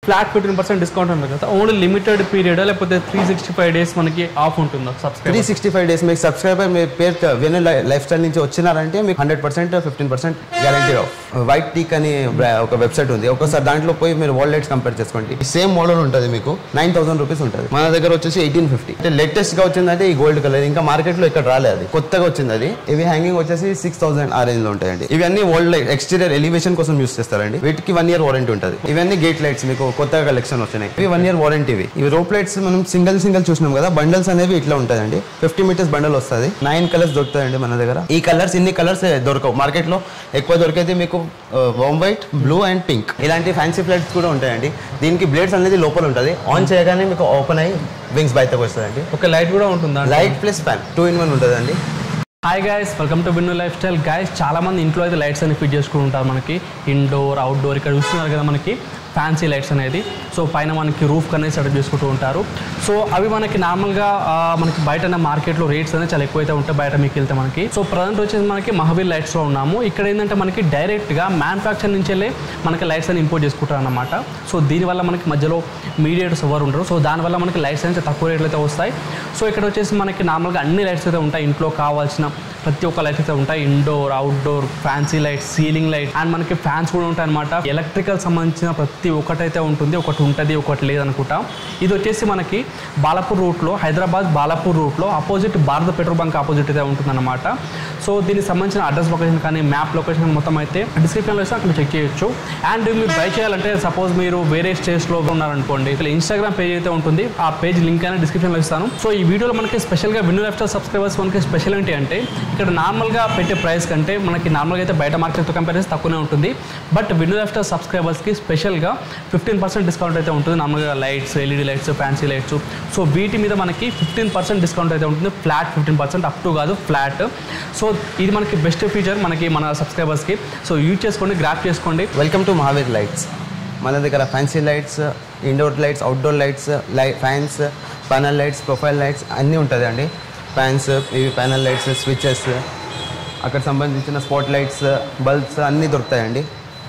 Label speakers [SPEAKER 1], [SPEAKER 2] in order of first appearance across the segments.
[SPEAKER 1] Flat fifteen percent discount ఉంటుంది కదా only limited period లేకపోతే త్రీ సిక్స్టీ ఫైవ్ డేస్ మనకి ఆఫ్ ఉంటుందా
[SPEAKER 2] three
[SPEAKER 1] subscribe
[SPEAKER 2] sixty five days మీకు సబ్స్క్రైబర్ మీ పేరు వెను లైఫ్ స్టైల్ నుంచి వచ్చినారంటే మీకు hundred percent fifteen percent guarantee off white teak అని బ్రా- ఒక వెబ్సైట్ ఉంది ఒకసారి దాంట్లో పోయి మీరు వాలెట్స్ కంపేర్ చేసుకోండి సేమ్ మోడల్ ఉంటుంది మీకు నైన్ థౌసండ్ రూపీస్ ఉంటుంది మన దగ్గర వచ్చేసి ఎయిటీన్ ఫిఫ్టీ అంటే లేటెస్ట్ గా వచ్చిందంటే ఈ గోల్డ్ కలర్ ఇంకా మార్కెట్ లో ఇక్కడ రాలేదు అది కొత్తగా వచ్చింది అది ఇవి హ్యాంగింగ్ వచ్చేసి సిక్స్ థౌసండ్ ఆ రేంజ్ లో ఉంటాయండి ఇవన్నీ వరల్డ్ లైట్ ఎక్స్టీరియర్ ఎలివేషన్ కోసం యూస్ చేస్తారండి వీటికి వన్ ఇయర్ వారంటీ ఉంటుంది ఇవన్నీ గేట్ లైట్స్ మీకు కొత్తగా కలెక్షన్ వచ్చినాయి ఇవి వన్ ఇయర్ వారంటీ ఇవి ఇవి రోప్ లైట్స్ మనం సింగిల్ సింగిల్ చూసినాం కదా బండల్స్ అనేవి ఇట్లా ఉంటాయండి ఫిఫ్టీ మీటర్స్ బండల్ వస్తుంది నైన్ కలర్స్ దొరుకుతాయండి మన దగ్గర ఈ కలర్స్ ఇన్ని కలర్స్ దొరకవు మార్కెట్ లో ఎక్కువ దొరికేది మీకు warm white blue and pink ఇలాంటి ఫ్యాన్సీ ఫ్లైట్స్ కూడా ఉంటాయండి దీనికి బ్లేడ్స్ అనేది లోపల ఉంటుంది ఆన్ చేయగానే మీకు ఓపెన్ అయ్యి వింగ్స్ బయటకు వస్తుందండి
[SPEAKER 1] ఒక లైట్ కూడా ఉంటుందా
[SPEAKER 2] light plus fan two in one ఉంటుందండి
[SPEAKER 1] hi guys welcome to Binnu lifestyle guys చాలా మంది ఇంట్లో అయితే లైట్స్ అని ఫిట్ చేసుకుంటూ ఉంటారు మనకి ఇండోర్ అవుట్డోర్ ఇక్కడ చూస్తున్నారు కదా మనకి ఫ్యాన్సీ లైట్స్ అనేది సో పైన మనకి రూఫ్ అనేది సెటప్ చేసుకుంటూ ఉంటారు సో అవి మనకి నార్మల్గా ఆ, మనకి బయట మార్కెట్లో రేట్స్ అనేది చాలా ఎక్కువైతే ఉంటాయి బయట మీకు వెళ్తే మనకి సో ప్రజెంట్ వచ్చేసి మనకి మహావీర్ లైట్స్లో ఉన్నాము ఇక్కడ ఏంటంటే మనకి డైరెక్ట్గా మ్యానుఫ్యాక్చర్ నుంచి వెళ్ళి మనకి లైట్స్ అని ఇంపోర్ట్ చేసుకుంటారు అనమాట సో దీనివల్ల మనకి మధ్యలో మీడియేటర్స్ ఎవరు ఉండరు సో దానివల్ల మనకి లైట్స్ అనేది తక్కువ రేట్లు అయితే వస్తాయి సో ఇక్కడ వచ్చేసి మనకి నార్మల్గా అన్ని లైట్స్ అయితే ఉంటాయి ఇంట్లో కావాల్సిన ప్రతి ఒక్క లైట్స్ అయితే ఉంటాయి indoor outdoor fancy lights ceiling light and మనకి ఫ్యాన్స్ కూడా ఉంటాయి అనమాట ఎలక్ట్రికల్ సంబంధించిన ప్రతి ఒక్కటైతే ఉంటుంది ఒకటి ఉంటుంది ఒకటి లేదనుకుంటా ఇది వచ్చేసి మనకి బాలాపూర్ రూట్లో హైదరాబాద్ బాలాపూర్ రూట్లో అపోజిట్ భారత పెట్రోల్ బంక్ ఆపోజిట్ అయితే ఉంటుందన్నమాట సో దీనికి సంబంధించిన అడ్రస్ లొకేషన్ కానీ మ్యాప్ లొకేషన్ మొత్తం అయితే డిస్క్రిప్షన్లో ఇస్తే అక్కడ చెక్ చేయొచ్చు అండ్ మీరు బై చేయాలంటే సపోజ్ మీరు వేరే స్టేట్స్లో ఉన్నారనుకోండి ఇక్కడ ఇన్స్టాగ్రామ్ పేజ్ అయితే ఉంటుంది ఆ పేజ్ లింక్ అనేది డిస్క్రిప్షన్లో ఇస్తాను సో ఈ వీడియోలో మనకి స్పెషల్గా విన్ను లైఫ్ స్టైల్ సబ్స్క్రైబర్స్ మనకి స్పెషల్ ఏంటి అంటే ఇక్కడ నార్మల్గా పెట్టే ప్రైస్ కంటే మనకి నార్మల్గా అయితే బయట మార్కెట్తో కంపేర్ చేస్తే తక్కువనే ఉంటుంది బట్ విన్ను లైఫ్ స్టైల్ సబ్స్క్రైబర్స్కి స్పెషల్గా ఫిఫ్టీన్ పర్సెంట్ డిస్కౌంట్ అయితే ఉంటుంది నార్మల్గా lights LED lights fancy lights so వీటి మీద మనకి ఫిఫ్టీన్ పర్సెంట్ డిస్కౌంట్ అయితే ఉంటుంది flat fifteen percent up to కాదు ఫ్లాట్ సో ఇది మనకి బెస్ట్ ఫీచర్ మనకి మన సబ్స్క్రైబర్స్కి సో యూజ్ చేసుకోండి గ్రాప్ చేసుకోండి
[SPEAKER 2] వెల్కమ్ టు మహావీర్ లైట్స్ మన దగ్గర fancy lights indoor lights outdoor lights లై fans panel lights profile lights అన్నీ ఉంటుంది అండి ఫ్యాన్స్ ఇవి ప్యానల్ లైట్స్ స్విచెస్ అక్కడ సంబంధించిన స్పాట్ లైట్స్ బల్బ్స్ అన్నీ దొరుకుతాయండి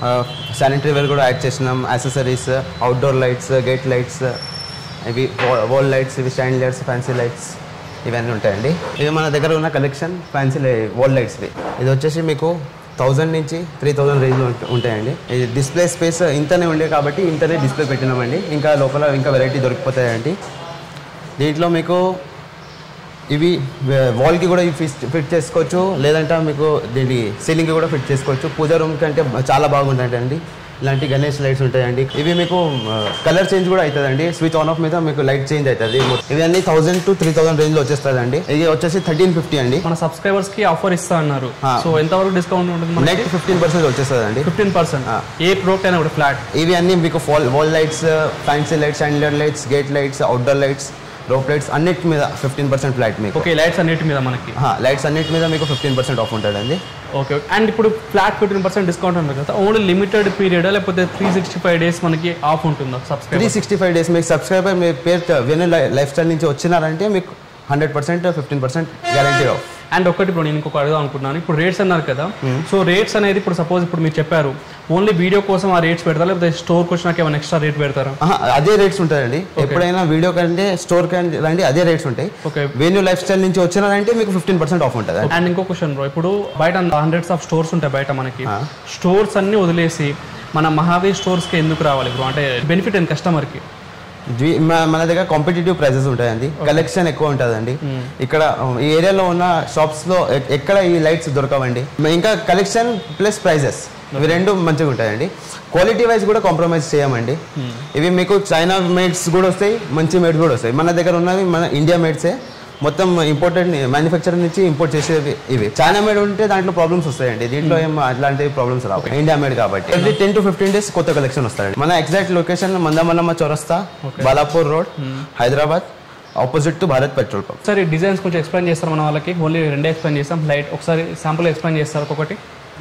[SPEAKER 2] శానిటరీ వేర్ కూడా యాడ్ చేసినాం accessories outdoor lights gate lights ఇవి వాల్ లైట్స్ ఇవి స్టాండ్ లైట్స్ ఫ్యాన్సీ లైట్స్ ఇవన్నీ ఉంటాయండి ఇవి మన దగ్గర ఉన్న కలెక్షన్ ఫ్యాన్సీ వాల్ లైట్స్వి ఇది వచ్చేసి మీకు థౌజండ్ నుంచి త్రీ థౌజండ్ రేంజ్లో ఉంట- ఉంటాయండి ఇది డిస్ప్లే స్పేస్ ఇంతనే ఉండే కాబట్టి ఇంతనే డిస్ప్లే పెట్టినామండి ఇంకా లోపల ఇంకా వెరైటీ దొరికిపోతాయండి దీంట్లో మీకు ఇవి వాల్కి కూడా ఇవి ఫిట్ ఫిట్ చేసుకోవచ్చు లేదంటే మీకు దీని సీలింగ్కి కూడా ఫిట్ చేసుకోవచ్చు పూజ రూమ్ కంటే చాలా బాగుంటాయండి ఇలాంటి గణేష్ లైట్స్ ఉంటాయండి ఇవి మీకు కలర్ చేంజ్ కూడా అవుతుందండి స్విచ్ ఆన్ ఆఫ్ మీద మీకు లైట్ చేంజ్ అవుతుంది ఇవి అన్ని థౌసండ్ టు త్రీ థౌసండ్ రేంజ్లో వచ్చేస్తుందండి ఇది వచ్చేసి థర్టీన్ ఫిఫ్టీ అండి
[SPEAKER 1] మన సబ్స్క్రైబర్స్కి ఆఫర్ ఇస్తా అన్నారు
[SPEAKER 2] ఆ.
[SPEAKER 1] సో ఎంతవరకు డిస్కౌంట్ ఉంటుంది మనకి
[SPEAKER 2] నెట్ ఫిఫ్టీన్ పర్సెంట్ వచ్చేస్తుందండి
[SPEAKER 1] ఫిఫ్టీన్ పర్సెంట్
[SPEAKER 2] ఆ.
[SPEAKER 1] ఏ ప్రోడక్ట్ అయినా కూడా ఫ్లాట్
[SPEAKER 2] ఇవి అన్ని మీకు wall wall lights fancy lights and lights gate lights outdoor lights rope lights అన్నిటి మీద ఫిఫ్టీన్ పర్సెంట్ ఫ్లాట్ మీకు
[SPEAKER 1] ఓకే లైట్స్ అన్నిటి మీద మనకి
[SPEAKER 2] లైట్స్ అన్నిటి మీద మీకు ఫిఫ్టీన్ పర్సెంట్ ఆఫ్ ఉంటుందండి
[SPEAKER 1] ఓకే అండ్ ఇప్పుడు ఫ్లాట్ ఫిఫ్టీన్ పర్సెంట్ డిస్కౌంట్ ఉంటుంది కదా ఓన్లీ లిమిటెడ్ పీరియడ్ లేకపోతే త్రీ సిక్స్టీ ఫైవ్ డేస్ మనకి ఆఫ్ ఉంటుందా
[SPEAKER 2] three
[SPEAKER 1] subscriber
[SPEAKER 2] sixty five days మీకు సబ్స్క్రైబర్ మీ పేరు వెను లైఫ్ స్టైల్ నుంచి వచ్చినారంటే మీకు hundred percent fifteen percent guarantee off
[SPEAKER 1] and ఒకటి ఇప్పుడు నేను ఇంకొక అడుగుదాం అనుకున్నాను ఇప్పుడు రేట్స్ అన్నారు కదా సో రేట్స్ అనేది ఇప్పుడు సపోజ్ ఇప్పుడు మీరు చెప్పారు ఓన్లీ వీడియో కోసం ఆ రేట్స్ పెడతారా లేకపోతే స్టోర్కి వచ్చినాక ఏమైనా ఎక్స్ట్రా రేట్ పెడతారా
[SPEAKER 2] అదే రేట్స్ ఉంటాయండి ఎప్పుడైనా వీడియో కంటే స్టోర్ కంటే రండి అదే రేట్స్ ఉంటాయి
[SPEAKER 1] ఓకే
[SPEAKER 2] వెన్యూ లైఫ్ స్టైల్ నుంచి వచ్చినారంటే మీకు ఫిఫ్టీన్ పర్సెంట్ ఆఫ్ ఉంటుంది
[SPEAKER 1] అండ్ ఇంకో క్వశ్చన్ బ్రో ఇప్పుడు బయట హండ్రెడ్స్ ఆఫ్ స్టోర్స్ ఉంటాయి బయట మనకి
[SPEAKER 2] ఆ.
[SPEAKER 1] స్టోర్స్ అన్ని వదిలేసి మన మహావీర్ స్టోర్స్కి ఎందుకు రావాలి బ్రో అంటే బెనిఫిట్ ఏంటి కస్టమర్కి
[SPEAKER 2] ద్వి- మ- మన దగ్గర కాంపిటేటివ్ ప్రైసెస్ ఉంటాయండి కలెక్షన్ ఎక్కువ ఉంటుందండి ఇక్కడ ఈ ఏరియాలో ఉన్న షాప్స్ లో ఎక్- ఎక్కడ ఈ లైట్స్ దొరకవండి ఇంకా కలెక్షన్ ప్లస్ ప్రైజెస్ ఇవి రెండు మంచిగా ఉంటాయండి క్వాలిటీ వైజ్ కూడా కాంప్రమైజ్ చేయమండి ఇవి మీకు చైనా మేడ్స్ కూడా వస్తాయి మంచి మేడ్స్ కూడా వస్తాయి మన దగ్గర ఉన్నవి మన ఇండియా మేడ్సే మొత్తం ఇంపోర్టెడ్ మ్యానుఫ్యాక్చర్ నుంచి ఇంపోర్ట్ చేసేవి ఇవి చైనా మేడ్ ఉంటే దాంట్లో ప్రాబ్లమ్స్ వస్తాయండి దీంట్లో ఏం అట్లాంటి ప్రాబ్లమ్స్ రావు ఇండియా మేడ్ కాబట్టి every ten to fifteen days కొత్త కలెక్షన్ వస్తాయండి మన exact location Mandamallamma Chowrasta Balapur road Hyderabad opposite to Bharat petrol pump
[SPEAKER 1] ఒకసారి డిజైన్స్ కొంచెం ఎక్స్ప్లెయిన్ చేస్తారు మన వాళ్ళకి ఓన్లీ రెండే ఎక్స్ప్లెయిన్ చేస్తాం లైట్ ఒకసారి శాంపుల్ ఎక్స్ప్లెయిన్ చేస్తారు ఒక్కొక్కటి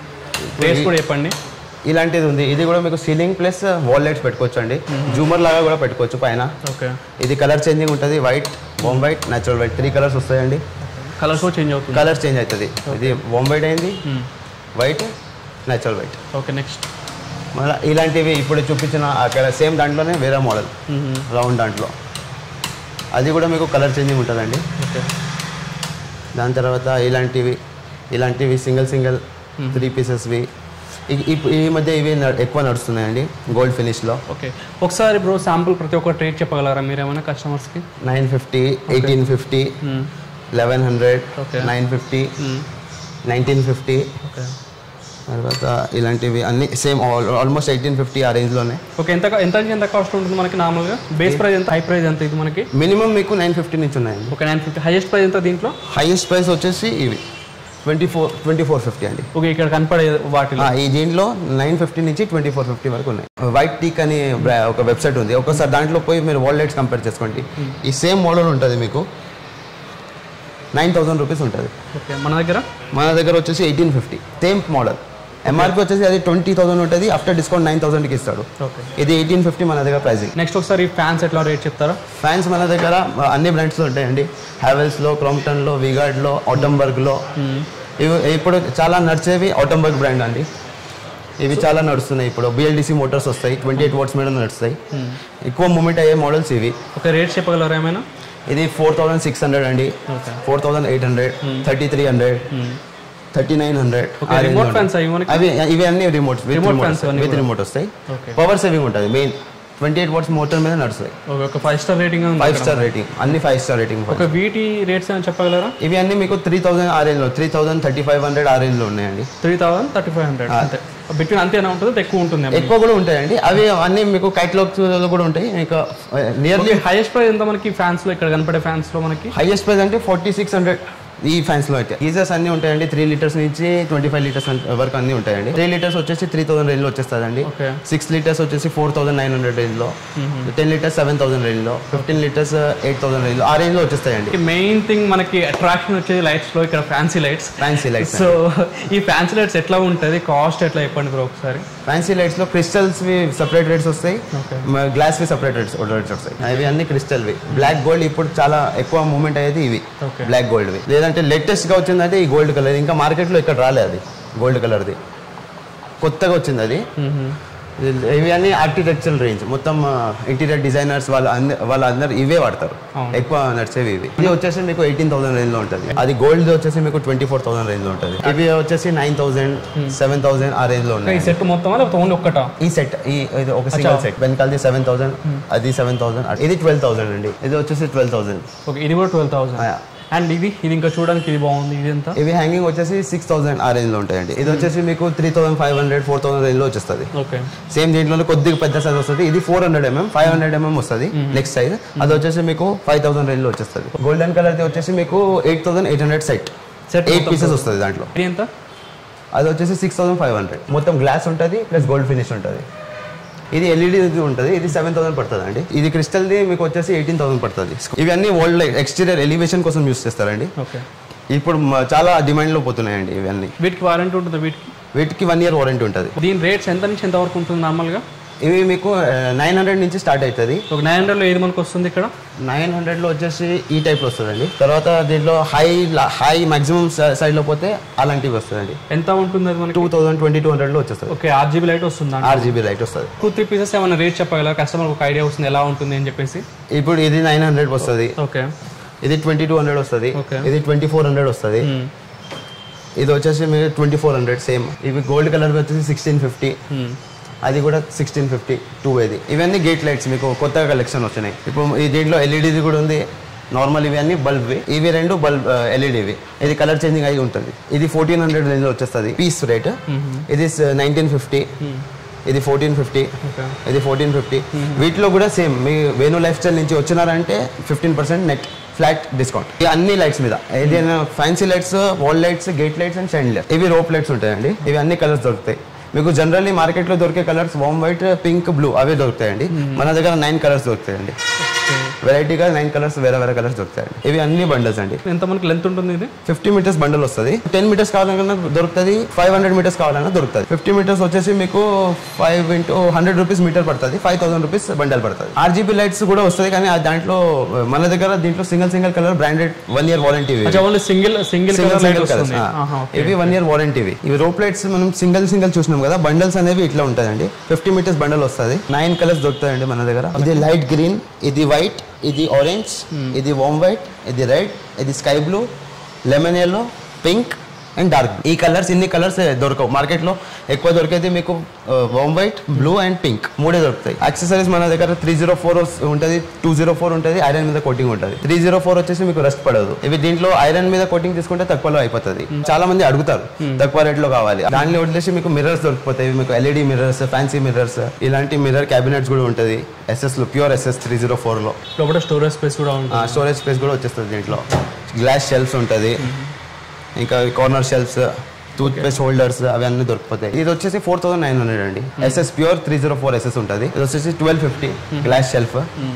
[SPEAKER 1] రేట్స్ కూడా చెప్పండి
[SPEAKER 2] ఇలాంటిది ఉంది ఇది కూడా మీకు సీలింగ్ ప్లస్ వాల్ లైట్స్ పెట్టుకోవచ్చు అండి జూమర్ లాగా కూడా పెట్టుకోవచ్చు పైన
[SPEAKER 1] ఓకే
[SPEAKER 2] ఇది కలర్ చేంజింగ్ ఉంటుంది white warm white natural white three colours వస్తాయండి
[SPEAKER 1] కలర్స్ కూడా చేంజ్ అవుతుంది
[SPEAKER 2] కలర్ చేంజ్ అవుతుంది ఇది వామ్ వైట్ అయింది white natural white
[SPEAKER 1] okay next
[SPEAKER 2] మళ్ళీ ఇలాంటివి ఇప్పుడు చూపించిన అక్కడ సేమ్ దాంట్లోనే వేరే మోడల్ రౌండ్ దాంట్లో అది కూడా మీకు కలర్ చేంజింగ్ ఉంటుందండి
[SPEAKER 1] ఓకే
[SPEAKER 2] దాని తర్వాత ఇలాంటివి ఇలాంటివి సింగిల్ సింగిల్ త్రీ పీసెస్వి ఇప్పుడు ఈ మధ్య ఇవి న- ఎక్కువ నడుస్తున్నాయండి గోల్డ్ ఫినిష్లో
[SPEAKER 1] ఓకే ఒకసారి బ్రో శాంపుల్ ప్రతి ఒక్క రేట్ చెప్పగలరా మీరు ఏమైనా కస్టమర్స్కి
[SPEAKER 2] nine fifty eighteen fifty eleven hundred
[SPEAKER 1] Okay.
[SPEAKER 2] Nine fifty nineteen fifty
[SPEAKER 1] okay
[SPEAKER 2] తర్వాత ఇలాంటివి అన్ని సేమ్ ఆల్మోస్ట్ ఎయిటీన్ ఫిఫ్టీ ఆ రేంజ్లోనే
[SPEAKER 1] ఓకే ఎంత ఎంత నుంచి ఎంత కాస్ట్ ఉంటుంది మనకి నార్మల్గా బేస్ ప్రైస్ ఎంత హై ప్రైస్ ఎంత ఇది మనకి
[SPEAKER 2] మినిమం మీకు నైన్ ఫిఫ్టీ నుంచి ఉన్నాయండి
[SPEAKER 1] okay nine fifty highest price ఎంత దీంట్లో
[SPEAKER 2] హైయెస్ట్ ప్రైస్ వచ్చేసి ఇవి twenty four twenty four fifty అండి
[SPEAKER 1] ఓకే ఇక్కడ కనపడే వాటిలో
[SPEAKER 2] ఆ, ఈ దీంట్లో నైన్ ఫిఫ్టీ నుంచి ట్వంటీ ఫోర్ ఫిఫ్టీ వరకు ఉన్నాయి వైట్ టీక్ అని బ్రా- ఒక వెబ్సైట్ ఉంది ఒకసారి దాంట్లో పోయి మీరు వాల్లెట్స్ కంపేర్ చేసుకోండి ఈ సేమ్ మోడల్ ఉంటుంది మీకు నైన్ థౌసండ్ రూపీస్ ఉంటుంది
[SPEAKER 1] ఓకే మన దగ్గర
[SPEAKER 2] మన దగ్గర వచ్చేసి eighteen fifty same model MRP వచ్చేసి అది ట్వంటీ థౌసండ్ ఉంటుంది ఆఫ్టర్ డిస్కౌంట్ నైన్ థౌసండ్కి ఇస్తాడు
[SPEAKER 1] ఓకే
[SPEAKER 2] ఇది ఎయిటీన్ ఫిఫ్టీ మన దగ్గర ప్రైసింగ్
[SPEAKER 1] నెక్స్ట్ ఒకసారి ఫ్యాన్స్ ఎట్లా రేట్ చెప్తారా
[SPEAKER 2] ఫ్యాన్స్ మన దగ్గర అన్ని బ్రాండ్స్లో ఉంటాయండి హ్యావెల్స్లో క్రాంప్టన్లో విగార్డ్లో ఆటంబర్గ్లో ఇవి ఇప్పుడు చాలా నడిచేవి ఆటంబర్గ్ బ్రాండ్ అండి ఇవి చాలా నడుస్తున్నాయి ఇప్పుడు బిఎల్డిసి మోటార్స్ వస్తాయి ట్వంటీ ఎయిట్ వాట్స్ మీద నడుస్తాయి ఎక్కువ మూమెంట్ అయ్యే మోడల్స్ ఇవి
[SPEAKER 1] ఓకే రేట్ చెప్పగలరా ఏమైనా
[SPEAKER 2] ఇది ఫోర్ థౌసండ్ సిక్స్ హండ్రెడ్ అండి
[SPEAKER 1] okay
[SPEAKER 2] four thousand eight hundred thirty three hundred thirty nine hundred
[SPEAKER 1] okay remote fans అవి మనకి
[SPEAKER 2] అవి ఇవి అన్ని remote with
[SPEAKER 1] Remote
[SPEAKER 2] remote
[SPEAKER 1] fans అన్నీ
[SPEAKER 2] విత్
[SPEAKER 1] కూడా.
[SPEAKER 2] రిమోట్ వస్తాయి
[SPEAKER 1] ఓకే
[SPEAKER 2] పవర్ సేవింగ్ ఉంటుంది main twenty eight watts motor మీద నడుస్తాయి
[SPEAKER 1] ఓకే ఒక ఫైవ్ స్టార్ రేటింగ్ ఉంది
[SPEAKER 2] ఫైవ్
[SPEAKER 1] ఇక్కడ.
[SPEAKER 2] స్టార్ రేటింగ్ అన్ని ఫైవ్ స్టార్ రేటింగ్
[SPEAKER 1] ఓకే వీటి రేట్స్ ఏమైనా చెప్పగలరా
[SPEAKER 2] ఇవి అన్ని మీకు త్రీ థౌసండ్ ఆ రేంజ్లో three thousand thirty five hundred ఆ రేంజ్లో ఉన్నాయండి
[SPEAKER 1] three thousand thirty five hundred అంతే బిట్వీన్ అంతేనా ఉంటుంది ఎక్కువ ఉంటుంది
[SPEAKER 2] ఎక్కువ కూడా ఉంటాయండి అవి అన్ని మీకు కైట్లాగ్స్ కూడా ఉంటాయి మీకు నియర్లీ
[SPEAKER 1] హైయెస్ట్ ప్రైస్ ఎంత మనకి ఫ్యాన్స్ లో ఇక్కడ కనపడే ఫ్యాన్స్ లో మనకి
[SPEAKER 2] హైయెస్ట్ ప్రైస్ అంటే ఫార్టీ సిక్స్ హండ్రెడ్ ఈ ఫ్యాన్స్ లో అయితే గీజర్స్ అన్ని ఉంటాయండి త్రీ లీటర్స్ నుంచి ట్వంటీ ఫైవ్ లీటర్స్ వరకు అన్ని ఉంటాయండి త్రీ లీటర్స్ వచ్చేసి త్రీ థౌసండ్ రేంజ్ లో వచ్చేస్తుందండి
[SPEAKER 1] ఓకే
[SPEAKER 2] సిక్స్ లీటర్స్ వచ్చేసి four thousand nine hundred range లో ten litres seven thousand range లో fifteen litres eight thousand range లో ఆ రేంజ్ లో వచ్చేస్తాయండి
[SPEAKER 1] మెయిన్ థింగ్ మనకి అట్రాక్షన్ వచ్చేది లైట్స్ లో ఇక్కడ fancy lights
[SPEAKER 2] fancy lights
[SPEAKER 1] so ఈ ఫ్యాన్సీ లైట్స్ ఎట్లా ఉంటుంది కాస్ట్ ఎట్లా చెప్పండి బ్రో ఒకసారి
[SPEAKER 2] ఫ్యాన్సీ లైట్స్ లో క్రిస్టల్స్ వి సపరేట్ రేట్స్ వస్తాయి
[SPEAKER 1] ఓకే
[SPEAKER 2] గ్లాస్ వి సపరేట్ రేట్స్ రేట్స్ వస్తాయి అవి అన్ని క్రిస్టల్ వి బ్లాక్ గోల్డ్ ఇప్పుడు చాలా ఎక్కువ మూమెంట్ అయ్యేది ఇవి
[SPEAKER 1] ఓకే
[SPEAKER 2] బ్లాక్ గోల్డ్ వి లేదంటే లేటెస్ట్ గా వచ్చిందంటే ఈ గోల్డ్ కలర్ ఇంకా మార్కెట్ లో ఇక్కడ రాలే అది గోల్డ్ కలర్ది కొత్తగా వచ్చింది అది ఇవి అన్ని ఆర్కిటెక్చరల్ రేంజ్ మొత్తం ఇంటీరియర్ డిజైనర్స్ వాళ్ళ అంద- వాళ్ళందరూ ఇవే వాడతారు
[SPEAKER 1] అవును.
[SPEAKER 2] ఎక్కువ నడిచేవి ఇవి ఇది వచ్చేసి మీకు ఎయిటీన్ థౌసండ్ రేంజ్ లో ఉంటుంది అది గోల్డ్ వచ్చేసి మీకు ట్వంటీ ఫోర్ థౌసండ్ రేంజ్ లో ఉంటుంది ఇవి వచ్చేసి నైన్ థౌసండ్ సెవెన్ థౌసండ్ ఆ రేంజ్ లో
[SPEAKER 1] ఈ
[SPEAKER 2] ఉన్నాయి
[SPEAKER 1] సెట్ మొత్తం లేకపోతే ఓన్లీ ఒక్కటా
[SPEAKER 2] ఈ సెట్ ఈ ఇది ఒక సింగిల్ సెట్ వెనకాలది సెవెన్ థౌసండ్ అది సెవెన్ థౌసండ్ ఇది ట్వెల్వ్ థౌసండ్ అండి ఇది వచ్చేసి ట్వెల్వ్ థౌసండ్
[SPEAKER 1] ఓకే ఇది కూడా ట్వెల్వ్ థౌసండ్ అండ్ ఇది ఇది ఇంకా చూడడానికి ఇది బాగుంది ఇది ఎంత
[SPEAKER 2] ఇవి హ్యాంగింగ్ వచ్చేసి సిక్స్ థౌసండ్ ఆ రేంజ్ లో ఉంటాయండి ఇది వచ్చేసి మీకు three thousand five hundred four thousand range లో వచ్చేస్తుంది
[SPEAKER 1] ఓకే
[SPEAKER 2] సేమ్ దీంట్లోనే కొద్దిగా పెద్ద సైజ్ వస్తుంది ఇది four hundred MM five hundred MM వస్తుంది నెక్స్ట్ సైజ్ అది వచ్చేసి మీకు ఫైవ్ థౌసండ్ రేంజ్ లో వచ్చేస్తుంది గోల్డెన్ కలర్ వచ్చేసి మీకు eight thousand eight hundred set
[SPEAKER 1] set
[SPEAKER 2] eight pieces వస్తుంది దాంట్లో
[SPEAKER 1] ఇది ఎంత
[SPEAKER 2] అది వచ్చేసి సిక్స్ థౌసండ్ ఫైవ్ హండ్రెడ్ మొత్తం గ్లాస్ ఉంటుంది ప్లస్ గోల్డ్ ఫినిష్ ఉంటుంది ఇది ఎల్ఈడి ఉంటుంది ఇది సెవెన్ థౌసండ్ పడుతుంది అండి ఇది క్రిస్టల్ది మీకు వచ్చేసి ఎయిటీన్ థౌసండ్ పడుతుంది ఇవన్నీ వరల్డ్ ఎక్స్టీరియర్ ఎలివేషన్ కోసం యూస్ చేస్తారండి
[SPEAKER 1] ఓకే
[SPEAKER 2] ఇప్పుడు మ- చాలా డిమాండ్లో పోతున్నాయండి ఇవన్నీ
[SPEAKER 1] వీటికి వారంటీ ఉంటుంది వీటికి
[SPEAKER 2] వీటికి వన్ ఇయర్ వారంటీ ఉంటుంది
[SPEAKER 1] దీని రేట్స్ ఎంత నుంచి ఎంత వరకు ఉంటుంది నార్మల్గా
[SPEAKER 2] ఇవి మీకు నైన్ హండ్రెడ్ నుంచి స్టార్ట్ అవుతుంది
[SPEAKER 1] ఒక నైన్ హండ్రెడ్లో ఏది మనకు వస్తుంది ఇక్కడ
[SPEAKER 2] నైన్ హండ్రెడ్లో వచ్చేసి ఈ టైప్లో వస్తుందండి తర్వాత దీంట్లో హై హై మాక్సిమం సైడ్లో పోతే అలాంటివి వస్తుందండి
[SPEAKER 1] ఎంత ఉంటుంది అది మనకి
[SPEAKER 2] టూ థౌసండ్ ట్వంటీ టూ హండ్రెడ్లో వచ్చేస్తుంది
[SPEAKER 1] ఓకే ఆర్జీబీ లైట్ వస్తుందా
[SPEAKER 2] ఆర్జీబీ లైట్ వస్తుంది
[SPEAKER 1] టూ త్రీ పీసెస్ ఏమైనా రేట్ చెప్పగలరా కస్టమర్ ఒక ఐడియా వస్తుంది ఎలా ఉంటుంది అని చెప్పేసి
[SPEAKER 2] ఇప్పుడు ఇది నైన్ హండ్రెడ్ వస్తుంది
[SPEAKER 1] ఓకే
[SPEAKER 2] ఇది ట్వంటీ టూ హండ్రెడ్ వస్తుంది
[SPEAKER 1] Okay.
[SPEAKER 2] ఇది ట్వంటీ ఫోర్ హండ్రెడ్ వస్తుంది ఇది వచ్చేసి మీరు ట్వంటీ ఫోర్ హండ్రెడ్ సేమ్ ఇవి గోల్డ్ కలర్ వచ్చేసి సిక్స్టీన్ ఫిఫ్టీ అది కూడా సిక్స్టీన్ ఫిఫ్టీ టూ ఇది ఇవన్నీ గేట్ లైట్స్ మీకు కొత్తగా కలెక్షన్ వచ్చినాయి ఇప్పుడు ఈ దీంట్లో ఎల్ఈడిది కూడా ఉంది నార్మల్ ఇవి అన్ని బల్బ్వి ఇవి రెండు బల్బ్ ఎల్ఈడివి ఇది కలర్ చేంజింగ్ అయి ఉంటుంది ఇది ఫోర్టీన్ హండ్రెడ్ రేంజ్ వచ్చేస్తుంది పీస్ రేట్ ఇది నైన్టీన్ ఫిఫ్టీ ఇది ఫోర్టీన్ ఫిఫ్టీ
[SPEAKER 1] ఓకే
[SPEAKER 2] ఇది ఫోర్టీన్ ఫిఫ్టీ వీటిలో కూడా సేమ్ మీ వేణు లైఫ్ స్టైల్ నుంచి వచ్చినారంటే fifteen percent net flat discount ఈ అన్ని లైట్స్ మీద ఏదైనా fancy lights wall lights gate lights and shine light ఇవి రోప్ లైట్స్ ఉంటాయండి ఇవి అన్ని కలర్స్ దొరుకుతాయి మీకు జనరల్లీ మార్కెట్లో దొరికే colours warm white pink blue అవే దొరుకుతాయండి మన దగ్గర నైన్ కలర్స్ దొరుకుతాయండి వెరైటీగా నైన్ కలర్స్ వేరే వేరే కలర్స్ దొరుకుతాయి ఇవి అన్ని బండల్స్ అండి
[SPEAKER 1] ఎంత మనకి లెంత్ ఉంటుంది ఇది
[SPEAKER 2] ఫిఫ్టీ మీటర్స్ బండల్ వస్తుంది టెన్ మీటర్స్ కావాలన్నా దొరుకుతుంది ఫైవ్ హండ్రెడ్ మీటర్స్ కావాలన్నా దొరుకుతుంది ఫిఫ్టీ మీటర్స్ వచ్చేసి మీకు five into hundred rupees metre పడుతుంది ఫైవ్ థౌసండ్ రూపీస్ బండల్ పడుతుంది ఆర్జీబీ లైట్స్ కూడా వస్తుంది కానీ ఆ దాంట్లో మన దగ్గర దీంట్లో single single colour branded one year warranty
[SPEAKER 1] అచ్చా only single single
[SPEAKER 2] single
[SPEAKER 1] colour light
[SPEAKER 2] single
[SPEAKER 1] వస్తుంది
[SPEAKER 2] కలర్స్
[SPEAKER 1] ఆహా, okay.
[SPEAKER 2] ఇవి వన్ ఇయర్ వారంటీవి ఇవి రోప్ లైట్స్ మనం సింగిల్ సింగిల్ చూసినాం కదా బండల్స్ అనేవి ఇట్లా ఉంటాయండి ఫిఫ్టీ మీటర్స్ బండల్ వస్తుంది నైన్ కలర్స్ దొరుకుతాయండి మన దగ్గర ఇది లైట్ గ్రీన్ ఇది వైట్ ఇది ఆరెంజ్ ఇది వామ్ వైట్ ఇది రెడ్ ఇది sky blue lemon yellow pink and dark ఈ కలర్స్ ఇన్ని కలర్స్ దొరకవు మార్కెట్ లో ఎక్కువ దొరికేది మీకు warm white blue and pink మూడే దొరుకుతాయి యాక్సెసరీస్ మన దగ్గర త్రీ జీరో ఫోర్ ఉంటుంది టూ జీరో ఫోర్ ఉంటుంది ఐరన్ మీద కోటింగ్ ఉంటుంది త్రీ జీరో ఫోర్ వచ్చేసి మీకు రెస్ట్ పడదు ఇవి దీంట్లో ఐరన్ మీద కోటింగ్ తీసుకుంటే తక్కువలో అయిపోతుంది చాలా మంది అడుగుతారు తక్కువ రేట్ లో కావాలి దాన్ని వదిలేసి మీకు మిర్రర్స్ దొరికిపోతాయి మీకు ఎల్ఈడి మిర్రర్స్ ఫ్యాన్సీ మిర్రర్స్ ఇలాంటి మిర్రర్ క్యాబినెట్స్ కూడా ఉంటుంది ఎస్ఎస్ లో pure SS three zero four లో
[SPEAKER 1] లోపల స్టోరేజ్ స్పేస్ కూడా ఉంటుంది
[SPEAKER 2] స్టోరేజ్ స్పేస్ కూడా వచ్చేస్తుంది దీంట్లో గ్లాస్ షెల్ఫ్స్ ఉంటుంది ఇంకా corner shelves toothpaste holders అవి అన్ని దొరికిపోతాయి ఇది వచ్చేసి ఫోర్ థౌసండ్ నైన్ హండ్రెడ్ అండి SS pure three zero four SS ఉంటుంది ఇది వచ్చేసి twelve fifty glass shelf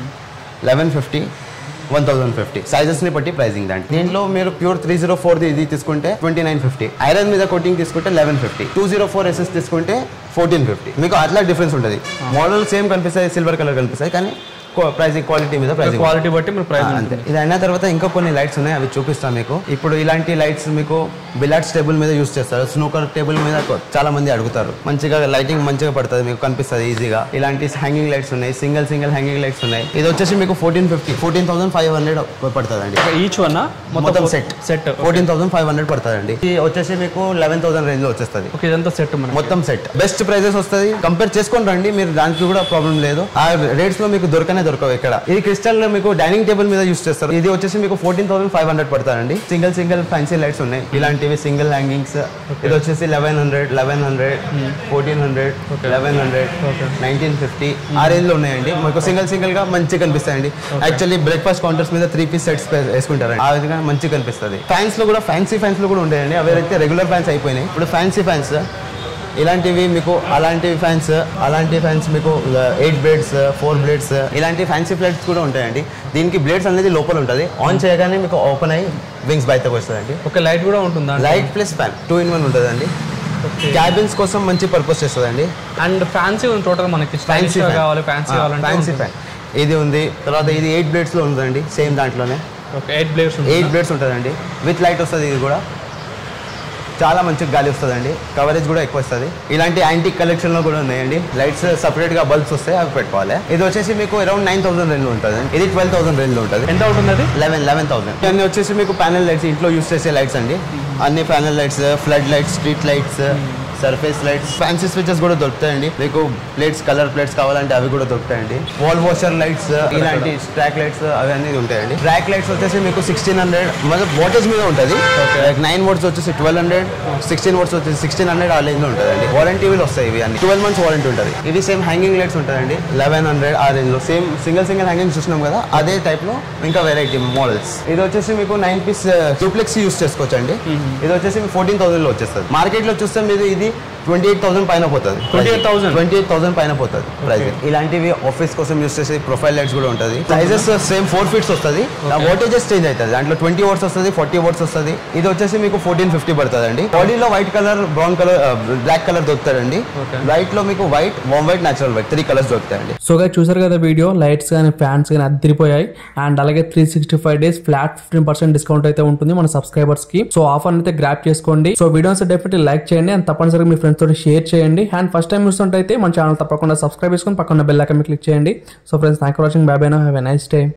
[SPEAKER 2] eleven fifty one thousand fifty sizes ని బట్టి ప్రైసింగ్ దాంట్లో దీంట్లో మీరు ప్యూర్ త్రీ జీరో ఫోర్ ఇది తీసుకుంటే ట్వంటీ నైన్ ఫిఫ్టీ ఐరన్ మీద కోటింగ్ తీసుకుంటే eleven fifty two zero four SS తీసుకుంటే ఫోర్టీన్ ఫిఫ్టీ మీకు అట్లా డిఫరెన్స్ ఉంటుంది మోడల్ సేమ్ కనిపిస్తాయి సిల్వర్ కలర్ కనిపిస్తాయి కానీ ప్రైసింగ్ క్వాలిటీ మీద ప్రైసింగ్
[SPEAKER 1] క్వాలిటీ బట్టి మీరు ప్రైస్
[SPEAKER 2] అంతే ఇది అయిన తర్వాత ఇంకా కొన్ని లైట్స్ ఉన్నాయి అవి చూపిస్తాను మీకు ఇప్పుడు ఇలాంటి లైట్స్ మీకు బిలాట్స్ టేబుల్ మీద యూస్ చేస్తారు స్నూకర్ టేబుల్ మీద కొ- చాలా మంది అడుగుతారు మంచిగా లైటింగ్ మంచిగా పడుతుంది మీకు కనిపిస్తుంది ఈజీగా ఇలాంటి హ్యాంగింగ్ లైట్స్ ఉన్నాయి సింగిల్ సింగిల్ హ్యాంగింగ్ లైట్స్ ఉన్నాయి ఇది వచ్చేసి మీకు fourteen fifty fourteen thousand five hundred పడుతుంది అండి
[SPEAKER 1] ఈచ్ వన్
[SPEAKER 2] మొత్తం set
[SPEAKER 1] set
[SPEAKER 2] fourteen thousand five hundred పడుతుంది అండి ఇది వచ్చేసి మీకు లెవెన్ థౌసండ్ రేంజ్ లో వచ్చేస్తుంది
[SPEAKER 1] ఓకే ఇదంతా సెట్ మనకి
[SPEAKER 2] మొత్తం సెట్ బెస్ట్ ప్రైజెస్ వస్తుంది కంపేర్ చేసుకొని రండి మీరు దానికి కూడా ప్రాబ్లం లేదు ఆ రేట్స్ లో మీకు దొరకనే దొరకవు ఇక్కడ ఇది క్రిస్టల్ లో మీకు డైనింగ్ టేబుల్ మీద యూస్ చేస్తారు ఇది వచ్చేసి మీకు ఫోర్టీన్ థౌసండ్ ఫైవ్ హండ్రెడ్ పడతారండి సింగిల్ సింగిల్ ఫ్యాన్సీ లైట్స్ ఉన్నాయి ఇలాంటివి సింగిల్ హ్యాంగింగ్స్ ఇది వచ్చేసి eleven hundred eleven hundred fourteen hundred eleven hundred nineteen fifty ఆ రేంజ్ లో ఉన్నాయండి మీకు సింగిల్ సింగిల్ గా మంచిగా కనిపిస్తాయండి యాక్చువల్లీ బ్రేక్ఫాస్ట్ కౌంటర్స్ మీద త్రీ పీస్ సెట్స్ వేసుకుంటారండి ఆ విధంగా మంచిగా కనిపిస్తుంది ఫ్యాన్స్ లో కూడా ఫ్యాన్సీ ఫ్యాన్స్ లో కూడా ఉంటాయండి అవి అయితే రెగ్యులర్ ఫ్యాన్స్ అయిపోయినాయి ఇప్పుడు ఫ్యాన్సీ ఫ్యాన్స్ ఇలాంటివి మీకు అలాంటి ఫ్యాన్స్ అలాంటి ఫ్యాన్స్ మీకు ఎయిట్ బ్లేడ్స్ ఫోర్ బ్లేడ్స్ ఇలాంటి ఫ్యాన్సీ ఫ్లైట్స్ కూడా ఉంటాయండి దీనికి బ్లేడ్స్ అనేది లోపల ఉంటుంది ఆన్ చేయగానే మీకు ఓపెన్ అయ్యి వింగ్స్ బయటకు వస్తుందండి
[SPEAKER 1] ఓకే లైట్ కూడా ఉంటుందా
[SPEAKER 2] light plus fan two in one ఉంటుందండి క్యాబిన్స్ కోసం మంచి పర్పస్ చేస్తుందండి
[SPEAKER 1] అండ్ ఫ్యాన్సీ ఉంది టోటల్ మనకి స్టైలిష్
[SPEAKER 2] fan.
[SPEAKER 1] కావాలి ఫ్యాన్సీ కావాలంటే
[SPEAKER 2] ఫ్యాన్సీ ఫ్యాన్ ఇది ఉంది తర్వాత ఇది ఎయిట్ బ్లేడ్స్ లో ఉందండి సేమ్ దాంట్లోనే
[SPEAKER 1] okay eight blades
[SPEAKER 2] eight blades ఉంటుందండి విత్ లైట్ వస్తుంది ఇది కూడా చాలా మంచి గాలి వస్తుందండి కవరేజ్ కూడా ఎక్కువ వస్తుంది ఇలాంటి యాంటిక్ కలెక్షన్ లో కూడా ఉన్నాయండి లైట్స్ సపరేట్ గా బల్బ్స్ వస్తాయి అవి పెట్టుకోవాలి ఇది వచ్చేసి మీకు అరౌండ్ నైన్ థౌసండ్ రేంజ్ లో ఉంటుంది ఇది ట్వెల్వ్ థౌసండ్ రేంజ్ లో ఉంటుంది
[SPEAKER 1] ఎంత ఉంటుంది అది
[SPEAKER 2] లెవెన్ లెవెన్ థౌసండ్ ఇవన్నీ వచ్చేసి మీకు ప్యానల్ లైట్స్ ఇంట్లో యూస్ చేసే లైట్స్ అండి అన్ని panel lights flood lights street lights surface lights fancy switches కూడా దొరుకుతాయండి మీకు ప్లేట్స్ కలర్ ప్లేట్స్ కావాలంటే అవి కూడా దొరుకుతాయండి వాల్ వాషర్ లైట్స్ ఇలాంటి ట్రాక్ లైట్స్ అవన్నీ ఉంటాయండి ట్రాక్ లైట్స్ వచ్చేసి మీకు సిక్స్టీన్ హండ్రెడ్ మన వాటర్స్ మీద ఉంటుంది నైన్ వాట్స్ వచ్చేసి ట్వెల్వ్ హండ్రెడ్ సిక్స్టీన్ వాట్స్ వచ్చేసి సిక్స్టీన్ హండ్రెడ్ ఆ రేంజ్ లో ఉంటుందండి వారంటీ వీల్ వస్తాయి ఇవి అన్ని ట్వెల్వ్ మంత్స్ వారంటీ ఉంటుంది ఇది సేమ్ హ్యాంగింగ్ లైట్స్ ఉంటుందండి లెవెన్ హండ్రెడ్ ఆ రేంజ్ లో సేమ్ సింగిల్ సింగిల్ హ్యాంగింగ్ చూసినాం కదా అదే టైప్ లో ఇంకా వెరైటీ మోడల్స్ ఇది వచ్చేసి మీకు నైన్ పీస్ డూప్లెక్స్ యూస్ చేసుకోవచ్చు అండి ఇది వచ్చేసి ఫోర్టీన్ థౌసండ్ లో వచ్చేస్తుంది మార్కెట్ లో చూస్తే మీరు ఇది ట్వంటీ ఎయిట్ థౌసండ్ పైన పోతుంది
[SPEAKER 1] 28,000?
[SPEAKER 2] ట్వంటీ ఎయిట్ థౌసండ్ పైన పోతుంది ప్రైస్ ఇలాంటివి ఆఫీస్ కోసం యూస్ చేసే ప్రొఫైల్ లైట్స్ కూడా ఉంటుంది సైజెస్ సేమ్ ఫోర్ ఫీట్స్ వస్తుంది వోల్టేజెస్ చేంజ్ అవుతుంది దాంట్లో ట్వంటీ వర్డ్స్ వస్తుంది ఫార్టీ వర్డ్స్ వస్తుంది ఇది వచ్చేసి మీకు ఫోర్టీన్ ఫిఫ్టీ పడుతుంది అండి బాడీలో white colour brown colour black colour దొరుకుతాయండి
[SPEAKER 1] Okay.
[SPEAKER 2] వైట్ లో మీకు white warm white natural white three colours దొరుకుతాయండి
[SPEAKER 1] సో గా చూసారు కదా వీడియో లైట్స్ కానీ ఫ్యాన్స్ కానీ అద్దరిపోయాయి అండ్ అలాగే three sixty five days flat fifteen percent discount అయితే ఉంటుంది మన సబ్స్క్రైబర్స్ కి సో ఆఫర్ అయితే గ్రాప్ చేసుకోండి సో వీడియోస్ డెఫినెట్లీ లైక్ చేయండి అండ్ తప్పనిసరిగా మీ ఫ్రెండ్స్ తోటి షేర్ చేయండి అండ్ ఫస్ట్ టైం చూస్తుంటే మన ఛానల్ తప్పకుండా సబ్స్క్రైబ్ చేసుకొని పక్కన బెల్ ఐకాన్ క్లిక్ చేయండి so friends thank for watching bye by no have a nice day